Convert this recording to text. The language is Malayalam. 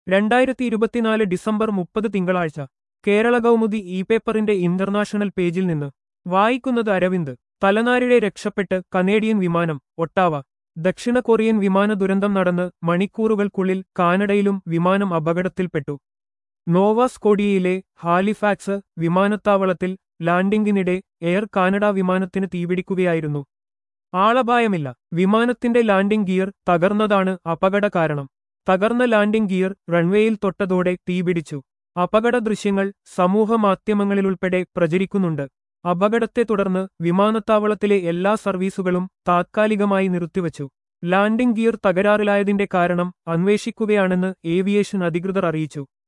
രണ്ടായിരത്തി ഇരുപത്തിനാല് ഡിസംബർ മുപ്പത് തിങ്കളാഴ്ച കേരള കൗമുദി ഇ പേപ്പറിന്റെ ഇന്റർനാഷണൽ പേജിൽ നിന്ന് വായിക്കുന്നത് അരവിന്ദ് തലനാരിഴെ രക്ഷപ്പെട്ട് കനേഡിയൻ വിമാനം ഒട്ടാവ ദക്ഷിണ കൊറിയൻ വിമാന ദുരന്തം നടന്ന് മണിക്കൂറുകൾക്കുള്ളിൽ കാനഡയിലും വിമാനം അപകടത്തിൽപ്പെട്ടു നോവ സ്കോഡിയയിലെ ഹാലിഫാക്സ് വിമാനത്താവളത്തിൽ ലാൻഡിംഗിനിടെ എയർ കാനഡ വിമാനത്തിന് തീപിടിക്കുകയായിരുന്നു ആളപായമില്ല വിമാനത്തിന്റെ ലാൻഡിംഗ് ഗിയർ തകർന്നതാണ് അപകട കാരണം തകർന്ന ലാൻഡിംഗ് ഗിയർ റൺവേയിൽ തൊട്ടതോടെ തീപിടിച്ചു അപകട ദൃശ്യങ്ങൾ സമൂഹമാധ്യമങ്ങളിലുൾപ്പെടെ പ്രചരിക്കുന്നുണ്ട് അപകടത്തെ തുടർന്ന് വിമാനത്താവളത്തിലെ എല്ലാ സർവീസുകളും താത്കാലികമായി നിർത്തിവച്ചു ലാൻഡിംഗ് ഗിയർ തകരാറിലായതിന്റെ കാരണം അന്വേഷിക്കുകയാണെന്ന് ഏവിയേഷൻ അധികൃതർ അറിയിച്ചു